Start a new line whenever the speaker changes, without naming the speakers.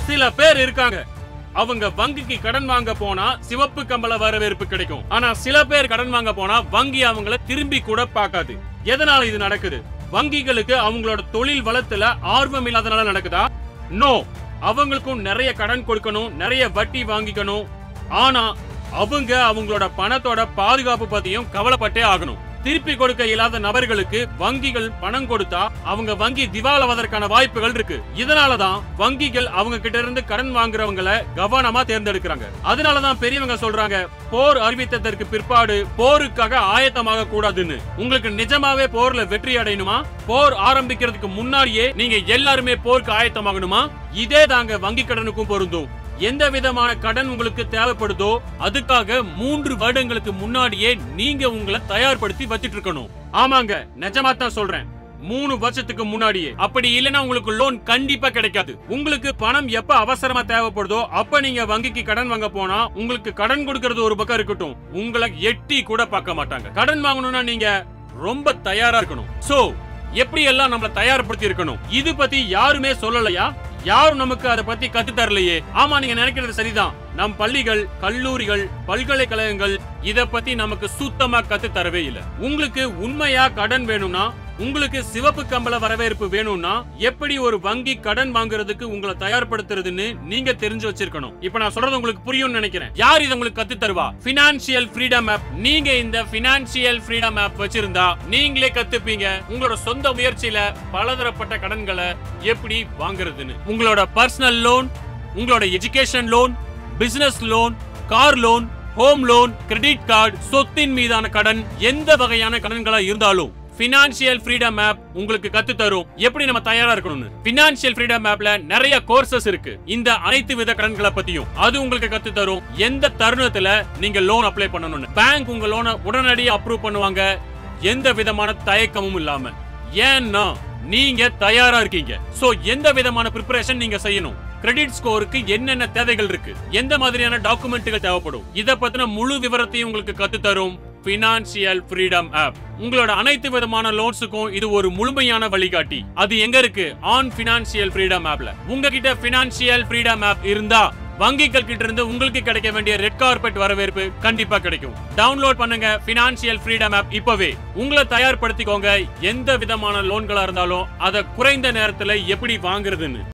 சில பேர் இருக்காங்க அவங்க வங்கிக்கு கடன் வாங்க போனா சிவப்பு கம்பள வரவேற்பு கிடைக்கும் ஆனா சில பேர் கடன் வாங்க போனா வங்கி அவங்கள திரும்பி கூட பார்க்காது எதனால இது நடக்குது வங்கிகளுக்கு அவங்களோட தொழில் வளத்துல ஆர்வம் இல்லாதனால நடக்குதா நோ அவங்களுக்கும் நிறைய கடன் கொடுக்கணும் நிறைய வட்டி வாங்கிக்கணும் ஆனா அவங்க அவங்களோட பணத்தோட பாதுகாப்பு பத்தியும் கவலைப்பட்டே ஆகணும் திருப்பி கொடுக்க இயலாத நபர்களுக்கு வங்கிகள் பணம் கொடுத்தா அவங்க வங்கி திவாலாவதற்கான வாய்ப்புகள் இருக்கு இதனாலதான் வங்கிகள் அவங்க கிட்ட இருந்து கடன் வாங்குறவங்கள கவனமா தேர்ந்தெடுக்கிறாங்க அதனாலதான் பெரியவங்க சொல்றாங்க போர் அறிவித்ததற்கு பிற்பாடு போருக்காக ஆயத்தமாக கூடாதுன்னு உங்களுக்கு நிஜமாவே போர்ல வெற்றி அடையணுமா போர் ஆரம்பிக்கிறதுக்கு முன்னாடியே நீங்க எல்லாருமே போருக்கு ஆயத்தமாகணுமா இதே தாங்க வங்கி கடனுக்கும் பொருந்தும் எந்த விதமான கடன் உங்களுக்கு தேவைப்படுதோ அதுக்காக மூன்று வருடங்களுக்கு முன்னாடியே நீங்க உங்களை தயார்படுத்தி வச்சிட்டு இருக்கணும் ஆமாங்க நிஜமா தான் சொல்றேன் மூணு வருஷத்துக்கு முன்னாடியே அப்படி இல்லைன்னா உங்களுக்கு லோன் கண்டிப்பா கிடைக்காது உங்களுக்கு பணம் எப்ப அவசரமா தேவைப்படுதோ அப்ப நீங்க வங்கிக்கு கடன் வாங்க போனா உங்களுக்கு கடன் கொடுக்கறது ஒரு பக்கம் இருக்கட்டும் உங்களை எட்டி கூட பார்க்க மாட்டாங்க கடன் வாங்கணும்னா நீங்க ரொம்ப தயாரா இருக்கணும் சோ எப்படி எல்லாம் நம்மள தயார்படுத்தி இருக்கணும் இது பத்தி யாருமே சொல்லலையா யாரும் நமக்கு அதை பத்தி கத்து தரலையே ஆமா நீங்க நினைக்கிறது சரிதான் நம் பள்ளிகள் கல்லூரிகள் பல்கலைக்கழகங்கள் இத பத்தி நமக்கு சுத்தமா கத்து தரவே இல்ல உங்களுக்கு உண்மையா கடன் வேணும்னா உங்களுக்கு சிவப்பு கம்பள வரவேற்பு வேணும்னா எப்படி ஒரு வங்கி கடன் வாங்குறதுக்கு உங்களை தயார்படுத்துறதுன்னு நீங்க தெரிஞ்சு வச்சிருக்கணும் இப்ப நான் சொல்றது உங்களுக்கு புரியும்னு நினைக்கிறேன் யார் இதை உங்களுக்கு கத்து தருவா பினான்சியல் ஃப்ரீடம் ஆப் நீங்க இந்த பினான்சியல் ஃப்ரீடம் ஆப் வச்சிருந்தா நீங்களே கத்துப்பீங்க உங்களோட சொந்த முயற்சியில பலதரப்பட்ட கடன்களை எப்படி வாங்குறதுன்னு உங்களோட பர்சனல் லோன் உங்களோட education loan business loan car loan home loan credit card சொத்தின் மீதான கடன் எந்த வகையான கடன்களா இருந்தாலும் பினான்சியல் ஃப்ரீடம் ஆப் உங்களுக்கு கத்து தரும் எப்படி நம்ம தயாரா இருக்கணும்னு பினான்சியல் ஃப்ரீடம் ஆப்ல நிறைய கோர்சஸ் இருக்கு இந்த அனைத்து வித கடன்களை பத்தியும் அது உங்களுக்கு கத்து தரும் எந்த தருணத்துல நீங்க லோன் அப்ளை பண்ணணும்னு பேங்க் உங்க லோனை உடனடியாக அப்ரூவ் பண்ணுவாங்க எந்த விதமான தயக்கமும் இல்லாம ஏன்னா நீங்க தயாரா இருக்கீங்க சோ எந்த விதமான ப்ரிப்பரேஷன் நீங்க செய்யணும் கிரெடிட் ஸ்கோருக்கு என்னென்ன தேவைகள் இருக்கு எந்த மாதிரியான டாக்குமெண்ட்டுகள் தேவைப்படும் இத பத்தின முழு விவரத்தையும் உங்களுக்கு கத்து தரும் பினான்சியல் ஃப்ரீடம் ஆப் உங்களோட அனைத்து விதமான லோன்ஸுக்கும் இது ஒரு முழுமையான வழிகாட்டி அது எங்க இருக்கு ஆன் பினான்சியல் ஃப்ரீடம் ஆப்ல உங்ககிட்ட பினான்சியல் ஃப்ரீடம் ஆப் இருந்தா வங்கிகள் கிட்ட இருந்து உங்களுக்கு கிடைக்க வேண்டிய ரெட் கார்பெட் வரவேற்பு கண்டிப்பா கிடைக்கும் டவுன்லோட் பண்ணுங்க பினான்சியல் ஃப்ரீடம் ஆப் இப்பவே உங்களை தயார்படுத்திக்கோங்க எந்த விதமான லோன்களா இருந்தாலும் அதை குறைந்த நேரத்துல எப்படி வாங்குறதுன்னு